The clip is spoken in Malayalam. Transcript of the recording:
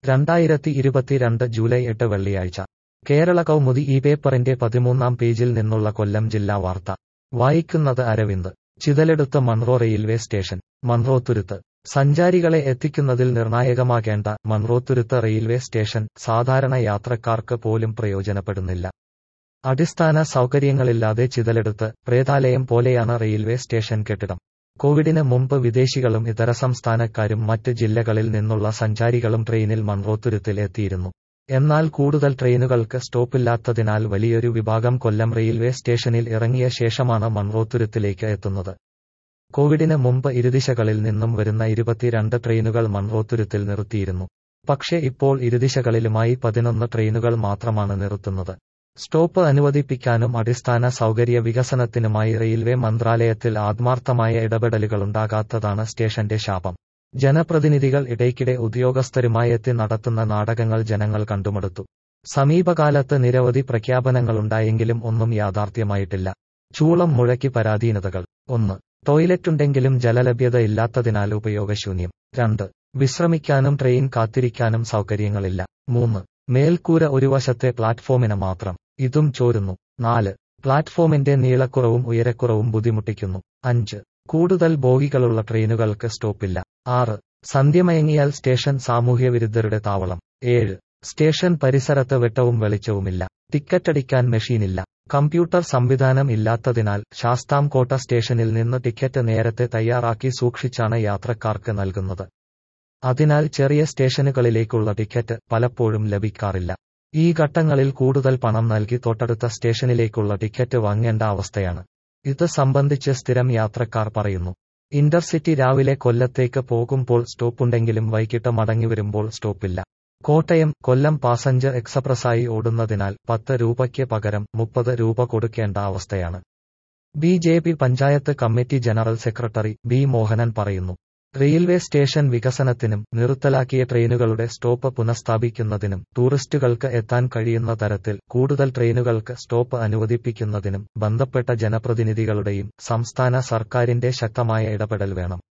രണ്ടായിരത്തി ഇരുപത്തിരണ്ട് ജൂലൈ എട്ട് വെള്ളിയാഴ്ച കേരള കൗമുദി ഈ പേപ്പറിന്റെ പതിമൂന്നാം പേജിൽ നിന്നുള്ള കൊല്ലം ജില്ലാ വാർത്ത വായിക്കുന്നത് അരവിന്ദ് ചിതലെടുത്ത മൺറോ റെയിൽവേ സ്റ്റേഷൻ മൺറോത്തുരുത്ത് സഞ്ചാരികളെ എത്തിക്കുന്നതിൽ നിർണായകമാകേണ്ട മൺറോത്തുരുത്ത് റെയിൽവേ സ്റ്റേഷൻ സാധാരണ യാത്രക്കാർക്ക് പോലും പ്രയോജനപ്പെടുന്നില്ല അടിസ്ഥാന സൗകര്യങ്ങളില്ലാതെ ചിതലെടുത്ത് പ്രേതാലയം പോലെയാണ് റെയിൽവേ സ്റ്റേഷൻ കെട്ടിടം കോവിഡിന് മുമ്പ് വിദേശികളും ഇതര സംസ്ഥാനക്കാരും മറ്റ് ജില്ലകളിൽ നിന്നുള്ള സഞ്ചാരികളും ട്രെയിനിൽ മൺറോത്തുരുത്തിൽ എത്തിയിരുന്നു എന്നാൽ കൂടുതൽ ട്രെയിനുകൾക്ക് സ്റ്റോപ്പില്ലാത്തതിനാൽ വലിയൊരു വിഭാഗം കൊല്ലം റെയിൽവേ സ്റ്റേഷനിൽ ഇറങ്ങിയ ശേഷമാണ് മൺറോത്തുരുത്തിലേക്ക് എത്തുന്നത് കോവിഡിന് മുമ്പ് ഇരുദിശകളിൽ നിന്നും വരുന്ന ഇരുപത്തിരണ്ട് ട്രെയിനുകൾ മൺറോത്തുരുത്തിൽ നിർത്തിയിരുന്നു പക്ഷേ ഇപ്പോൾ ഇരുദിശകളിലുമായി പതിനൊന്ന് ട്രെയിനുകൾ മാത്രമാണ് നിർത്തുന്നത് സ്റ്റോപ്പ് അനുവദിപ്പിക്കാനും അടിസ്ഥാന സൗകര്യ വികസനത്തിനുമായി റെയിൽവേ മന്ത്രാലയത്തിൽ ആത്മാർത്ഥമായ ഇടപെടലുകളുണ്ടാകാത്തതാണ് സ്റ്റേഷന്റെ ശാപം ജനപ്രതിനിധികൾ ഇടയ്ക്കിടെ ഉദ്യോഗസ്ഥരുമായി എത്തി നടത്തുന്ന നാടകങ്ങൾ ജനങ്ങൾ കണ്ടുമടുത്തു സമീപകാലത്ത് നിരവധി പ്രഖ്യാപനങ്ങളുണ്ടായെങ്കിലും ഒന്നും യാഥാർത്ഥ്യമായിട്ടില്ല ചൂളം മുഴക്കി പരാധീനതകൾ ഒന്ന് ടോയ്ലറ്റുണ്ടെങ്കിലും ജലലഭ്യത ഇല്ലാത്തതിനാൽ ഉപയോഗശൂന്യം രണ്ട് വിശ്രമിക്കാനും ട്രെയിൻ കാത്തിരിക്കാനും സൗകര്യങ്ങളില്ല മൂന്ന് മേൽക്കൂര ഒരു വശത്തെ പ്ലാറ്റ്ഫോമിന് മാത്രം ഇതും ചോരുന്നു നാല് പ്ലാറ്റ്ഫോമിന്റെ നീളക്കുറവും ഉയരക്കുറവും ബുദ്ധിമുട്ടിക്കുന്നു അഞ്ച് കൂടുതൽ ബോഗികളുള്ള ട്രെയിനുകൾക്ക് സ്റ്റോപ്പില്ല ആറ് സന്ധ്യമയങ്ങിയാൽ സ്റ്റേഷൻ സാമൂഹ്യവിരുദ്ധരുടെ താവളം ഏഴ് സ്റ്റേഷൻ പരിസരത്ത് വെട്ടവും വെളിച്ചവുമില്ല ടിക്കറ്റടിക്കാൻ മെഷീനില്ല കമ്പ്യൂട്ടർ സംവിധാനം ഇല്ലാത്തതിനാൽ ശാസ്താംകോട്ട സ്റ്റേഷനിൽ നിന്ന് ടിക്കറ്റ് നേരത്തെ തയ്യാറാക്കി സൂക്ഷിച്ചാണ് യാത്രക്കാർക്ക് നൽകുന്നത് അതിനാൽ ചെറിയ സ്റ്റേഷനുകളിലേക്കുള്ള ടിക്കറ്റ് പലപ്പോഴും ലഭിക്കാറില്ല ഈ ഘട്ടങ്ങളിൽ കൂടുതൽ പണം നൽകി തൊട്ടടുത്ത സ്റ്റേഷനിലേക്കുള്ള ടിക്കറ്റ് വാങ്ങേണ്ട അവസ്ഥയാണ് ഇത് സംബന്ധിച്ച് സ്ഥിരം യാത്രക്കാർ പറയുന്നു ഇന്റർസിറ്റി രാവിലെ കൊല്ലത്തേക്ക് പോകുമ്പോൾ സ്റ്റോപ്പുണ്ടെങ്കിലും വൈകിട്ട് മടങ്ങിവരുമ്പോൾ സ്റ്റോപ്പില്ല കോട്ടയം കൊല്ലം പാസഞ്ചർ എക്സ്പ്രസായി ഓടുന്നതിനാൽ പത്ത് രൂപയ്ക്ക് പകരം മുപ്പത് രൂപ കൊടുക്കേണ്ട അവസ്ഥയാണ് B J P panchayat committee general secretary B Mohanan പറയുന്നു റെയിൽവേ സ്റ്റേഷൻ വികസനത്തിനും നിർത്തലാക്കിയ ട്രെയിനുകളുടെ സ്റ്റോപ്പ് പുനഃസ്ഥാപിക്കുന്നതിനും ടൂറിസ്റ്റുകൾക്ക് എത്താൻ കഴിയുന്ന തരത്തിൽ കൂടുതൽ ട്രെയിനുകൾക്ക് സ്റ്റോപ്പ് അനുവദിപ്പിക്കുന്നതിനും ബന്ധപ്പെട്ട ജനപ്രതിനിധികളുടെയും സംസ്ഥാന സർക്കാരിന്റെ ശക്തമായ ഇടപെടൽ വേണം